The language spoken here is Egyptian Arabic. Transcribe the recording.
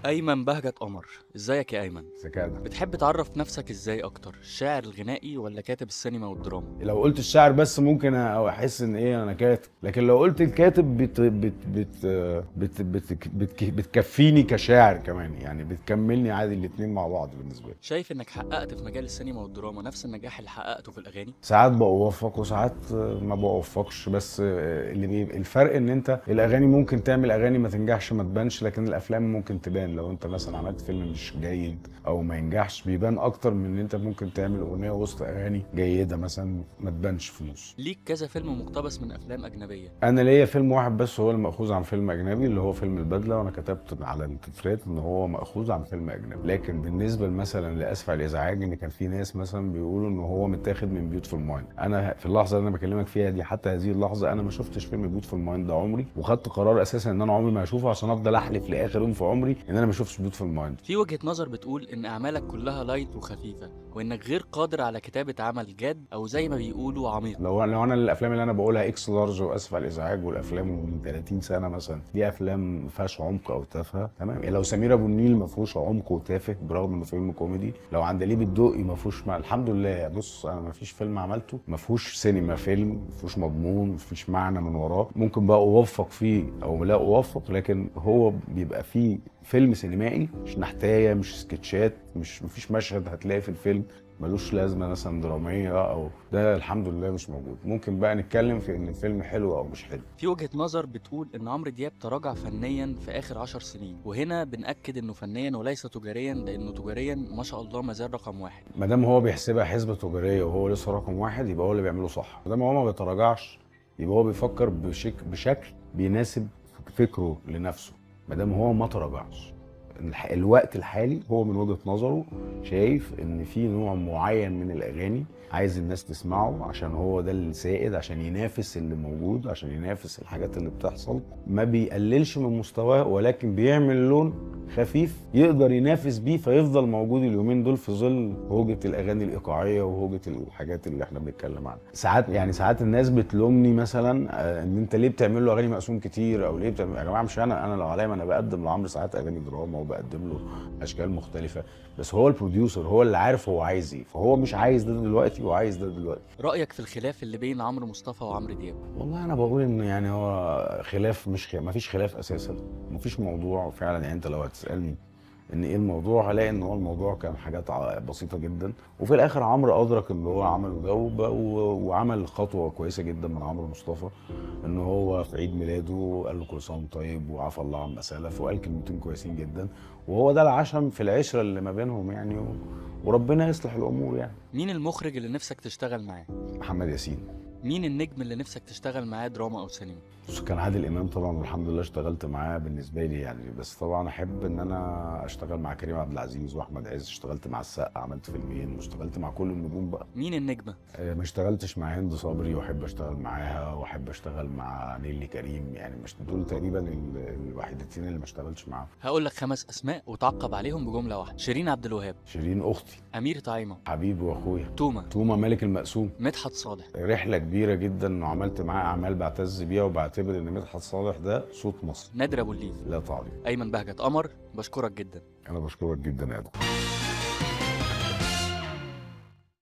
ايمن بهجت قمر ازيك يا ايمن ذكاء بتحب تعرف نفسك ازاي اكتر الشاعر الغنائي ولا كاتب السينما والدراما لو قلت الشاعر بس ممكن أ- احس ان ايه انا كاتب لكن لو قلت الكاتب بت بت بت بت بت بت بتكفيني كشاعر كمان يعني بتكملني عادي الاتنين مع بعض بالنسبه لي شايف انك حققت في مجال السينما والدراما نفس النجاح اللي حققته في الاغاني ساعات بوفق وساعات ما بوفقش بس اللي بيبقى الفرق ان انت الاغاني ممكن تعمل اغاني ما تنجحش ما تبانش لكن الافلام ممكن تبان لو انت مثلا عملت فيلم مش جيد او ما ينجحش بيبان اكتر من ان انت ممكن تعمل اغنيه وسط اغاني جيده مثلا ما تبانش في النص ليك كذا فيلم مقتبس من افلام اجنبيه انا ليا فيلم واحد بس هو اللي ماخوذ عن فيلم اجنبي اللي هو فيلم البدله وانا كتبت على التترات ان هو ماخوذ عن فيلم اجنبي لكن بالنسبه مثلا لاسف على الازعاج ان كان في ناس مثلا بيقولوا ان هو متاخد من بيوتفول مايند انا في اللحظه اللي انا بكلمك فيها دي حتى هذه اللحظه انا ما شفتش فيلم بيوتفول مايند ده عمري وخدت قرار اساسا ان انا عمري ما هشوفه عشان افضل احلف لاخر يوم في عمري ان انا ما شفتش بيوتفول مايند في وجهه نظر بتقول ان اعمالك كلها لايت وخفيفه وانك غير قادر على كتابه عمل جاد او زي ما بيقولوا عميق لو لو انا الافلام اللي انا بقولها اكس لارج واسف على الازعاج والافلام من 30 سنه مثلا دي افلام ما فيهاش عمق او تافهه تمام يعني لو سمير ابو النيل ما فيهوش عمق وتافه برغم انه فيلم كوميدي لو عندليب الدقي ما فيهوش مع... الحمد لله بص انا ما فيش فيلم عملته ما فيهوش سينما فيلم ما فيهوش مضمون ما فيش معنى من وراه ممكن بقى اوفق فيه او لا اوفق لكن هو بيبقى فيه فيلم سينمائي مش نحتايه مش سكتشات مش مفيش مشهد هتلاقي في الفيلم ملوش لازمه مثلا دراميه او ده الحمد لله مش موجود ممكن بقى نتكلم في ان الفيلم حلو او مش حلو في وجهه نظر بتقول ان عمرو دياب تراجع فنيا في اخر عشر سنين وهنا بنأكد انه فنيا وليس تجاريا لانه تجاريا ما شاء الله ما زال رقم واحد ما دام هو بيحسبها حسبه تجاريه وهو لسه رقم واحد يبقى هو اللي بيعمله صح ما دام هو ما بيتراجعش يبقى هو بيفكر بشك بشكل بيناسب فكره لنفسه ما دام هو ما تراجعش الح- الوقت الحالي هو من وجهه نظره شايف ان في نوع معين من الاغاني عايز الناس تسمعه عشان هو ده السائد عشان ينافس اللي موجود عشان ينافس الحاجات اللي بتحصل ما بيقللش من مستواه ولكن بيعمل لون خفيف يقدر ينافس بيه فيفضل موجود اليومين دول في ظل هوجة الاغاني الايقاعيه وهوجة الحاجات اللي احنا بنتكلم عنها ساعات يعني ساعات الناس بتلومني مثلا آه، ان انت ليه بتعمل له اغاني مقسوم كتير او ليه بتعمل يا جماعه مش انا انا لو عليا ما انا بقدم لعمرو ساعات اغاني دراما وبقدم له اشكال مختلفه بس هو البروديوسر هو اللي عارف هو عايز ايه فهو مش عايز ده دلوقتي وعايز ده دلوقتي رايك في الخلاف اللي بين عمرو مصطفى وعمرو دياب والله انا بقول ان يعني هو خلاف مش خلاف مفيش خلاف اساسا مفيش موضوع فعلا يعني انت لو هتسالني ان ايه الموضوع هلاقي ان هو الموضوع كان حاجات ع- بسيطه جدا وفي الاخر عمرو ادرك ان هو عمله ده وب- و- وعمل خطوه كويسه جدا من عمرو مصطفى ان هو في عيد ميلاده قال له كل سنه وأنت طيب وعفى الله عما سلف وقال كلمتين كويسين جدا وهو ده العشم في العشره اللي ما بينهم يعني و... وربنا يصلح الامور يعني مين المخرج اللي نفسك تشتغل معاه محمد ياسين مين النجم اللي نفسك تشتغل معاه دراما او سينما بص كان عادل امام طبعا والحمد لله اشتغلت معاه بالنسبه لي يعني بس طبعا احب ان انا اشتغل مع كريم عبد العزيز واحمد عز اشتغلت مع السقا عملت فيلمين واشتغلت مع كل النجوم بقى مين النجمه آه، ما اشتغلتش مع هند صبري واحب اشتغل معاها واحب اشتغل مع نيلي كريم يعني مش دول تقريبا ال- الوحيدتين اللي ما اشتغلتش معاهم هقول لك خمس اسماء وتعقب عليهم بجمله واحده شيرين عبد الوهاب شيرين اختي امير طعيمه حبيبي واخويا توما توما ملك المقسوم مدحت صالح رحله كبيره جدا وعملت معاه اعمال بعتز بيها وبعتبر ان مدحت صالح ده صوت مصر نادر ابو الليف لا تعليق ايمن بهجت قمر بشكرك جدا انا بشكرك جدا يا ادم